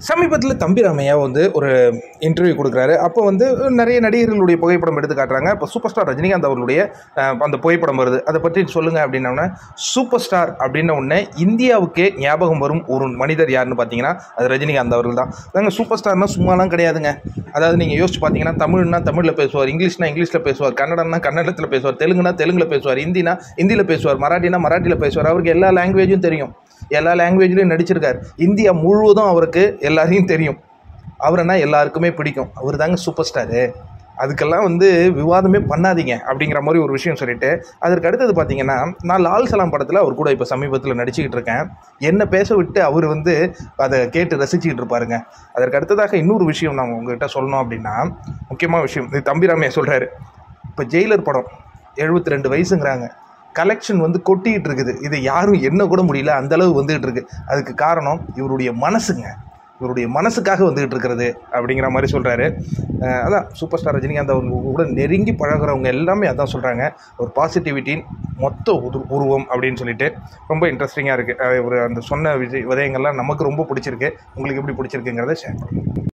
சமீபத்தில் தம்பி ராமையா வந்து ஒரு இன்டர்வியூ கொடுக்குறாரு அப்போ வந்து நிறைய நடிகர்களுடைய புகைப்படம் எடுத்து காட்டுறாங்க இப்போ சூப்பர் ஸ்டார் ரஜினிகாந்த் அவர்களுடைய அஹ், அந்த புகைப்படம் வருது அதை பற்றி சொல்லுங்கள் அப்படின்னோடனே சூப்பர் ஸ்டார் அப்படின்ன உடனே இந்தியாவுக்கே ஞாபகம் வரும் ஒரு மனிதர் யாருன்னு பார்த்தீங்கன்னா அது ரஜினிகாந்த் அவர்கள் தான் நாங்கள் சூப்பர் ஸ்டார்னா சும்மாலாம் கிடையாதுங்க அதாவது நீங்கள் யோசிச்சு பார்த்தீங்கன்னா தமிழ்னா தமிழில் பேசுவார் இங்கிலீஷ்னா இங்கிலீஷில் பேசுவார் கன்னடம்னா கன்னடத்தில் பேசுவார் தெலுங்குனா தெலுங்கில் பேசுவார் ஹிந்தினா ஹிந்தியில் பேசுவார் மராட்டினா மராட்டியில் பேசுவார் அவருக்கு எல்லா லாங்குவேஜும் தெரியும் எல்லா லாங்குவேஜ்லையும் நடிச்சிருக்கார் இந்தியா முழுவதும் அவருக்கு எல்லாரையும் தெரியும் அவரைனா எல்லாருக்குமே பிடிக்கும் அவர் தாங்க சூப்பர் ஸ்டாரு அதுக்கெல்லாம் வந்து விவாதமே பண்ணாதீங்க அப்படிங்கிற மாதிரி ஒரு விஷயம் சொல்லிட்டு அதற்கு அடுத்தது பார்த்தீங்கன்னா நான் லால் சலாம் படத்தில் அவர் கூட இப்போ சமீபத்தில் நடிச்சுக்கிட்டு இருக்கேன் என்ன பேச விட்டு அவர் வந்து அதை கேட்டு ரசிச்சுக்கிட்டு இருப்பாருங்க அதற்கு அடுத்ததாக இன்னொரு விஷயம் நான் உங்ககிட்ட சொல்லணும் அப்படின்னா முக்கியமான விஷயம் இது தம்பிராமையா சொல்கிறாரு இப்போ ஜெயிலர் படம் எழுபத்தி ரெண்டு வயசுங்கிறாங்க கலெக்ஷன் வந்து கொட்டிக்கிட்டு இருக்குது இது யாரும் என்ன கூட முடியல அந்த அளவு வந்துகிட்டு இருக்கு அதுக்கு காரணம் இவருடைய மனசுங்க இவருடைய மனசுக்காக வந்துகிட்டு இருக்கிறது அப்படிங்கிற மாதிரி சொல்கிறாரு அதான் சூப்பர் ஸ்டார் ரஜினிகாந்த் அவங்க கூட நெருங்கி பழகுறவங்க எல்லாமே அதான் சொல்கிறாங்க ஒரு பாசிட்டிவிட்டின் மொத்த உரு உருவம் அப்படின்னு சொல்லிட்டு ரொம்ப இன்ட்ரெஸ்டிங்காக இருக்குது ஒரு அந்த சொன்ன விஷய விதயங்கள்லாம் நமக்கு ரொம்ப பிடிச்சிருக்கு உங்களுக்கு எப்படி பிடிச்சிருக்குங்கிறத ஷேர் பண்ணுங்கள்